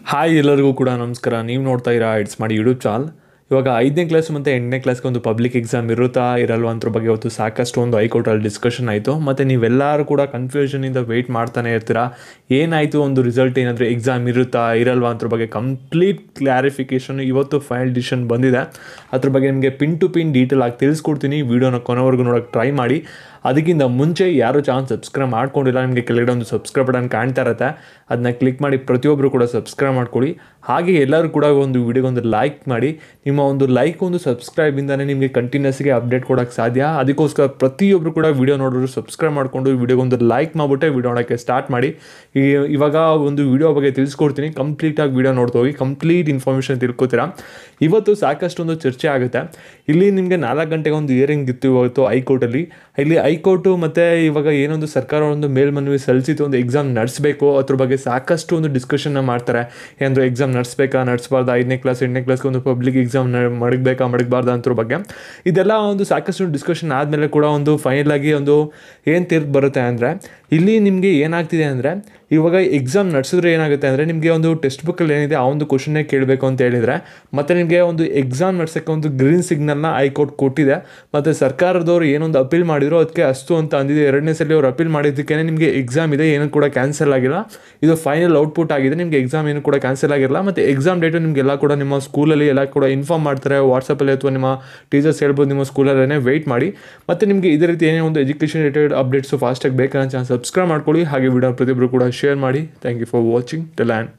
hi ಎಲ್ಲರಿಗೂ ಕೂಡ ನಮಸ್ಕಾರ ನೀವು ನೋಡ್ತಾ ಇರಾ ಇಟ್ಸ್ ಮಾಡಿ ಯೂಟ್ಯೂಬ್ ಚಾನಲ್ ಇವಾಗ ಐದನೇ ಕ್ಲಾಸ್ ಮತ್ತು ಎಂಟನೇ ಕ್ಲಾಸ್ಗೆ ಒಂದು ಪಬ್ಲಿಕ್ ಎಕ್ಸಾಮ್ ಇರುತ್ತಾ ಇರಲ್ವಾ ಅದ್ರ ಬಗ್ಗೆ ಇವತ್ತು ಸಾಕಷ್ಟು ಒಂದು ಹೈಕೋರ್ಟಲ್ಲಿ ಡಿಸ್ಕಷನ್ ಆಯಿತು ಮತ್ತು ನೀವೆಲ್ಲರೂ ಕೂಡ ಕನ್ಫ್ಯೂಷನಿಂದ ವೆಯ್ಟ್ ಮಾಡ್ತಾನೆ ಇರ್ತೀರಾ ಏನಾಯಿತು ಒಂದು ರಿಸಲ್ಟ್ ಏನಾದರೂ ಎಕ್ಸಾಮ್ ಇರುತ್ತಾ ಇರಲ್ವಾ ಅದ್ರ ಬಗ್ಗೆ ಕಂಪ್ಲೀಟ್ ಕ್ಲಾರಿಫಿಕೇಷನ್ ಇವತ್ತು ಫೈನಲ್ ಡಿಸಿಷನ್ ಬಂದಿದೆ ಅದ್ರ ಬಗ್ಗೆ ನಿಮಗೆ ಪಿನ್ ಟು ಪಿನ್ ಡೀಟೇಲ್ ಆಗಿ ತಿಳಿಸ್ಕೊಡ್ತೀನಿ ವೀಡಿಯೋನ ಕೊನೆವರೆಗೂ ನೋಡೋಕೆ ಟ್ರೈ ಮಾಡಿ ಅದಕ್ಕಿಂತ ಮುಂಚೆ ಯಾರು ಚಾನಲ್ ಸಬ್ಸ್ಕ್ರೈಬ್ ಮಾಡ್ಕೊಂಡಿಲ್ಲ ನಿಮಗೆ ಕೆಳಗಡೆ ಒಂದು ಸಬ್ಸ್ಕ್ರೈಬ್ ಬಟನ್ ಕಾಣ್ತಾ ಇರುತ್ತೆ ಅದನ್ನ ಕ್ಲಿಕ್ ಮಾಡಿ ಪ್ರತಿಯೊಬ್ಬರು ಕೂಡ ಸಬ್ಸ್ಕ್ರೈಬ್ ಮಾಡ್ಕೊಳ್ಳಿ ಹಾಗೆ ಎಲ್ಲರೂ ಕೂಡ ಒಂದು ವಿಡಿಯೋಗೆ ಒಂದು ಲೈಕ್ ಮಾಡಿ ನಿಮ್ಮ ಒಂದು ಲೈಕ್ ಒಂದು ಸಬ್ಸ್ಕ್ರೈಬಿಂದನೇ ನಿಮಗೆ ಕಂಟಿನ್ಯೂಸ್ಗೆ ಅಪ್ಡೇಟ್ ಕೊಡೋಕ್ಕೆ ಸಾಧ್ಯ ಅದಕ್ಕೋಸ್ಕರ ಪ್ರತಿಯೊಬ್ಬರು ಕೂಡ ವಿಡಿಯೋ ನೋಡೋರು ಸಬ್ಸ್ಕ್ರೈಬ್ ಮಾಡಿಕೊಂಡು ವಿಡಿಯೋಗೆ ಒಂದು ಲೈಕ್ ಮಾಡಿಬಿಟ್ಟೆ ವಿಡಿಯೋ ನೋಡೋಕ್ಕೆ ಸ್ಟಾರ್ಟ್ ಮಾಡಿ ಈ ಇವಾಗ ಒಂದು ವಿಡಿಯೋ ಬಗ್ಗೆ ತಿಳಿಸ್ಕೊಡ್ತೀನಿ ಕಂಪ್ಲೀಟಾಗಿ ವಿಡಿಯೋ ನೋಡ್ತಾ ಹೋಗಿ ಕಂಪ್ಲೀಟ್ ಇನ್ಫಾರ್ಮೇಷನ್ ತಿಳ್ಕೊತೀರಾ ಇವತ್ತು ಸಾಕಷ್ಟು ಒಂದು ಚರ್ಚೆ ಆಗುತ್ತೆ ಇಲ್ಲಿ ನಿಮಗೆ ನಾಲ್ಕು ಗಂಟೆಗೆ ಒಂದು ಇಯರಿಂಗ್ ಇತ್ತು ಇವತ್ತು ಹೈಕೋರ್ಟಲ್ಲಿ ಇಲ್ಲಿ ಹೈಕೋರ್ಟು ಮತ್ತು ಇವಾಗ ಏನೊಂದು ಸರ್ಕಾರ ಒಂದು ಮೇಲ್ಮನವಿ ಸಲ್ಲಿಸಿತು ಒಂದು ಎಕ್ಸಾಮ್ ನಡೆಸಬೇಕು ಅದ್ರ ಬಗ್ಗೆ ಸಾಕಷ್ಟು ಒಂದು ಡಿಸ್ಕಷನ್ನ ಮಾಡ್ತಾರೆ ಏನಂದ್ರೆ ಎಕ್ಸಾಮ್ ನಡೆಸ್ಬೇಕಾ ನಡೆಸಬಾರ್ದು ಐದನೇ ಕ್ಲಾಸ್ ಎಂಟನೇ ಕ್ಲಾಸ್ಗೆ ಒಂದು ಪಬ್ಲಿಕ್ ಎಕ್ಸಾಮ್ ಮಡಗಬೇಕಾ ಮಡಗಬಾರ್ದು ಅಂತರ ಬಗ್ಗೆ ಇದೆಲ್ಲ ಒಂದು ಸಾಕಷ್ಟು ಡಿಸ್ಕಷನ್ ಆದಮೇಲೆ ಕೂಡ ಒಂದು ಫೈನಲ್ ಆಗಿ ಒಂದು ಏನು ತೀರ್ಪು ಬರುತ್ತೆ ಅಂದರೆ ಇಲ್ಲಿ ನಿಮಗೆ ಏನಾಗ್ತಿದೆ ಅಂದರೆ ಇವಾಗ ಎಕ್ಸಾಮ್ ನಡೆಸಿದ್ರೆ ಏನಾಗುತ್ತೆ ಅಂದರೆ ನಿಮಗೆ ಒಂದು ಟೆಕ್ಸ್ಟ್ ಬುಕ್ಕಲ್ಲಿ ಏನಿದೆ ಆ ಒಂದು ಕ್ವಶನ್ನೇ ಕೇಳಬೇಕು ಅಂತ ಹೇಳಿದರೆ ಮತ್ತು ನಿಮಗೆ ಒಂದು ಎಕ್ಸಾಮ್ ನಡೆಸೋಕ್ಕೆ ಒಂದು ಗ್ರೀನ್ ಸಿಗ್ನಲ್ನ ಹೈಕೋರ್ಟ್ ಕೊಟ್ಟಿದೆ ಮತ್ತು ಸರ್ಕಾರದವರು ಏನೊಂದು ಅಪೀಲ್ ಮಾಡಿದ್ರು ಅದಕ್ಕೆ ಅಷ್ಟು ಅಂತ ಅಂದಿದೆ ಎರಡನೇ ಸಲ ಅವ್ರು ಅಪೀಲ್ ಮಾಡಿದ್ದಕ್ಕೆ ನಿಮಗೆ ಎಕ್ಸಾಮ್ ಇದೆ ಏನೂ ಕೂಡ ಕ್ಯಾನ್ಸಲ್ ಆಗಿಲ್ಲ ಇದು ಫೈನಲ್ ಔಟ್ಪುಟ್ ಆಗಿದೆ ನಿಮಗೆ ಎಕ್ಸಾಮ್ ಏನು ಕೂಡ ಕ್ಯಾನ್ಸಲ್ ಆಗಿರಲ್ಲ ಮತ್ತು ಎಕ್ಸಾಮ್ ಡೇಟು ನಿಮಗೆಲ್ಲ ಕೂಡ ನಿಮ್ಮ ಸ್ಕೂಲಲ್ಲಿ ಎಲ್ಲ ಕೂಡ ಇನ್ಫಾರ್ಮ್ ಮಾಡ್ತಾರೆ ವಾಟ್ಸಪ್ಪಲ್ಲಿ ಅಥವಾ ನಿಮ್ಮ ಟೀಚರ್ಸ್ ಹೇಳ್ಬೋದು ನಿಮ್ಮ ಸ್ಕೂಲಲ್ಲೇ ವೆಯ್ಟ್ ಮಾಡಿ ಮತ್ತು ನಿಮಗೆ ಇದೇ ರೀತಿ ಏನೇ ಒಂದು ಎಜುಕೇಷನ್ ರಿಲೇಟೆಡ್ ಅಪ್ಡೇಟ್ಸು ಫಾಸ್ಟಾಗಿ ಬೇಕಂತ ಚಾನಲ್ ಸಬ್ಸ್ಕ್ರೈಬ್ ಮಾಡ್ಕೊಳ್ಳಿ ಹಾಗೆ ವಿಡಿಯೋ ಪ್ರತಿಯೊಬ್ಬರು ಕೂಡ ಶೇರ್ ಮಾಡಿ thank you for watching the land